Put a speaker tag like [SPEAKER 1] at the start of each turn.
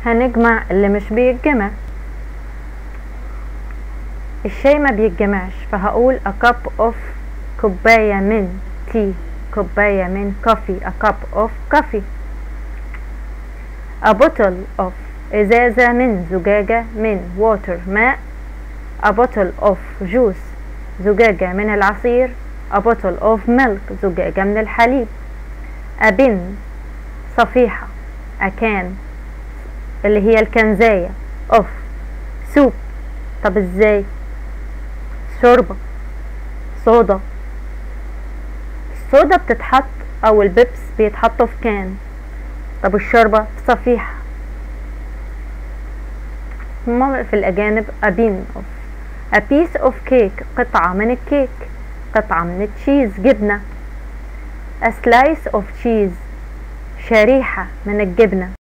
[SPEAKER 1] هنجمع اللي مش بيتجمع الشاي ما بيتجمعش فهقول a cup of كوباية من تي كوباية من coffee a cup of coffee a bottle of إزازة من زجاجة من water ماء a bottle of juice زجاجة من العصير a bottle of milk زجاجة من الحليب a bin صفيحة a can اللي هي الكنزاية of soup طب ازاي شوربة صودا الصودا بتتحط او البيبس بيتحطوا في كان طب الشوربة في صفيحة هما في الأجانب a bin of a piece of cake قطعة من الكيك قطعة من التشيز جبنة a slice of cheese شريحة من الجبنة